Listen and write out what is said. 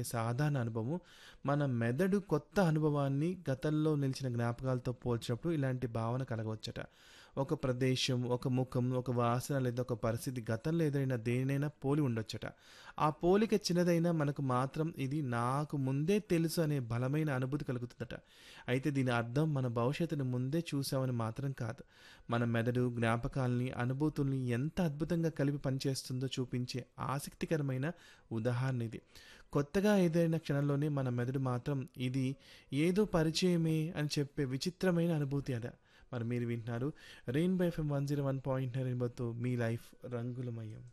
కలిగే సాధారణ అనుభవం మన మెదడు కొత్త అనుభవాన్ని గతంలో నిలిచిన జ్ఞాపకాలతో పోల్చినప్పుడు ఇలాంటి భావన కలగవచ్చట ఒక ప్రదేశం ఒక ముఖం ఒక వాసన లేదా ఒక పరిస్థితి గతంలో ఎదురైన దేనినైనా పోలి ఉండొచ్చట ఆ పోలిక చిన్నదైనా మనకు మాత్రం ఇది నాకు ముందే తెలుసు అనే బలమైన అనుభూతి కలుగుతుందట అయితే దీని అర్థం మన భవిష్యత్తును ముందే చూసామని మాత్రం కాదు మన మెదడు జ్ఞాపకాల్ని అనుభూతుల్ని ఎంత అద్భుతంగా కలిపి పనిచేస్తుందో చూపించే ఆసక్తికరమైన ఉదాహరణ ఇది కొత్తగా ఏదైనా క్షణంలోనే మన మెదడు మాత్రం ఇది ఏదో పరిచయమే అని చెప్పే విచిత్రమైన అనుభూతి అదా మరి మీరు వింటున్నారు rainbow FM one zero one point రెయిన్బోతో మీ లైఫ్ రంగులమయం